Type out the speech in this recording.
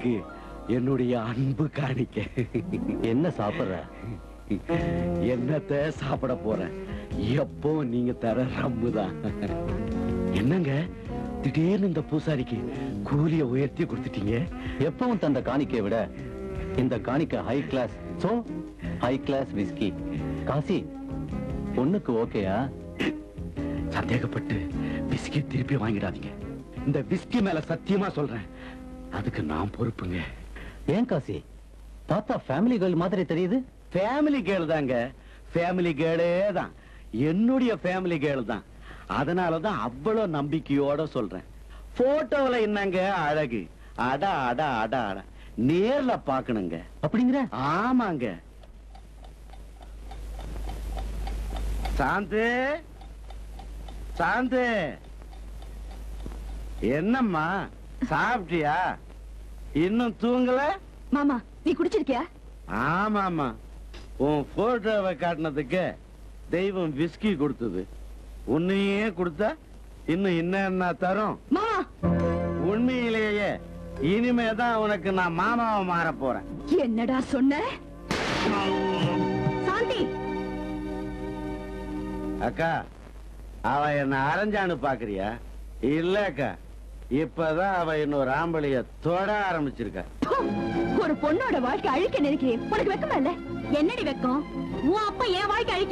உங்களுக்கு என்னுடைய அன்பு காணிக்க என்ன சாப்பிடுற என்னத்த சாப்பிட போறேன் எப்போ நீங்க தர ரம்மு தான் என்னங்க திடீர்னு இந்த பூசாரிக்கு கூலிய உயர்த்தி கொடுத்துட்டீங்க எப்பவும் தந்த காணிக்கையை விட இந்த காணிக்கை high class so high class whisky காசி பொண்ணுக்கு ஓகேயா சந்தேகப்பட்டு விஸ்கி திருப்பி வாங்கிடாதீங்க இந்த விஸ்கி மேல சத்தியமா சொல்றேன் அதுக்கு நான் பொறுப்புங்க ஏன் காசி தாத்தா ஃபேமிலி கேர்ள் மாதிரி தெரியுது ஃபேமிலி கேர்ள் தாங்க ஃபேமிலி கேர்ளே தான் என்னுடைய ஃபேமிலி கேர்ள் தான் அதனால தான் அவ்வளவு நம்பிக்கையோட சொல்றேன் போட்டோல என்னங்க அழகு அட அட அட அட நேர்ல பாக்கணுங்க அப்படிங்கிற ஆமாங்க சாந்து சாந்து என்னம்மா சாப்பிட்டியா இன்னும் தூங்கல மாமா நீ குடிச்சிருக்கியா ஆமாமா உன் போட்டோவை காட்டினதுக்கு தெய்வம் விஸ்கி கொடுத்தது உன்னையே கொடுத்தா இன்னும் என்ன தரும் மாமா உண்மையிலேயே இனிமே தான் உனக்கு நான் மாமாவை மாற போறேன் என்னடா சொன்ன சாந்தி அக்கா அவ என்ன அரைஞ்சான்னு பாக்குறியா இல்ல அக்கா இப்பதான் அவ இன்னொரு ஆம்பளைய தொட ஆரம்பிச்சிருக்கா ப்பு! ஒரு பொண்ணோட வாழ்க்கை அழிக்க நினைக்கிறேன் உனக்கு வெக்கமா இல்ல என்னடி வெக்கம் உன் அப்பா என் வாழ்க்கை அழிக்க